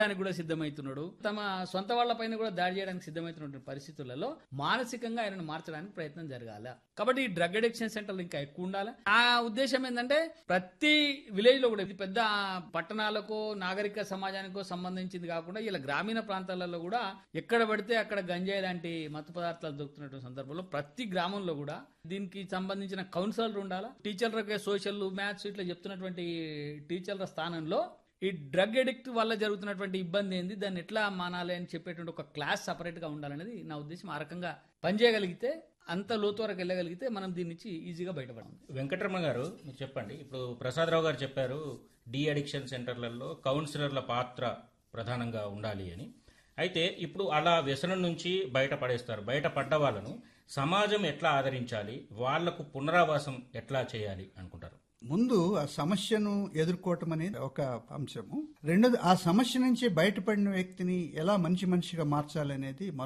దానికి కూడా సిద్ధమవుతున్నాడు తమ సొంత వాళ్ళ పైన కూడా దాడి చేయడానికి సిద్ధమవుతున్న పరిస్థితులలో మానసికంగా ఆయనను మార్చడానికి ప్రయత్నం జరగాల కాబట్టి ఈ డ్రగ్ అడిక్షన్ సెంటర్లు ఇంకా ఎక్కువ ఉండాలి ఆ ఉద్దేశం ఏంటంటే ప్రతి విలేజ్ లో కూడా ఇది పెద్ద పట్టణాలకు నాగరిక సమాజానికో సంబంధించింది కాకుండా ఇలా గ్రామీణ ప్రాంతాలలో కూడా ఎక్కడ పడితే అక్కడ గంజాయి లాంటి మత్తు పదార్థాలు దొరుకుతున్నటువంటి సందర్భంలో ప్రతి గ్రామంలో కూడా దీనికి సంబంధించిన కౌన్సిలర్ ఉండాలా టీచర్లకే సోషల్ మ్యాథ్స్ ఇట్లా చెప్తున్నటువంటి టీచర్ల స్థానంలో ఈ డ్రగ్ ఎడిక్ట్ వల్ల జరుగుతున్నటువంటి ఇబ్బంది ఏంది దాన్ని ఎట్లా మానాలి అని చెప్పేటువంటి ఒక క్లాస్ సపరేట్ గా ఉండాలనేది నా ఉద్దేశం ఆ రకంగా పనిచేయగలిగితే అంత లోతు వరకు వెళ్ళగలిగితే మనం దీని నుంచి ఈజీగా బయటపడాలి వెంకటరమణ గారు మీరు చెప్పండి ఇప్పుడు ప్రసాదరావు గారు చెప్పారు డి అడిక్షన్ సెంటర్లలో కౌన్సిలర్ల పాత్ర ప్రధానంగా ఉండాలి అని అయితే ఇప్పుడు అలా వ్యసనం నుంచి బయటపడేస్తారు బయటపడ్డ వాళ్ళను సమాజం ఎట్లా ఆదరించాలి వాళ్లకు పునరావాసం ఎట్లా చేయాలి అనుకుంటారు ముందు ఆ సమస్యను ఎదుర్కోవటం అనేది ఒక అంశము రెండోది ఆ సమస్య నుంచి బయటపడిన వ్యక్తిని ఎలా మంచి మనిషిగా మార్చాలనేది